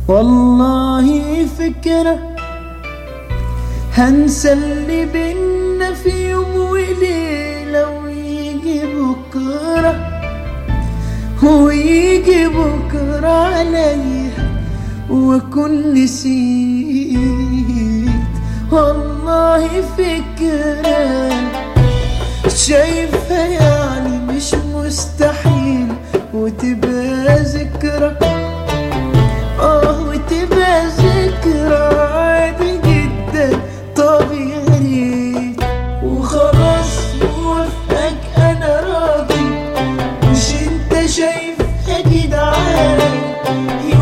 والله فكرة هنسى اللي بينا في يوم وليلة ويجي بكرة ويجي بكرة عليا وأكون نسيت والله فكرة شايفها يعني مش مستحيل وتبقى ذكرى اه وتبقى ذكرى عادي جدا طب يا ريت وخلاص موافقك انا راضي مش انت شايف اكيد عادي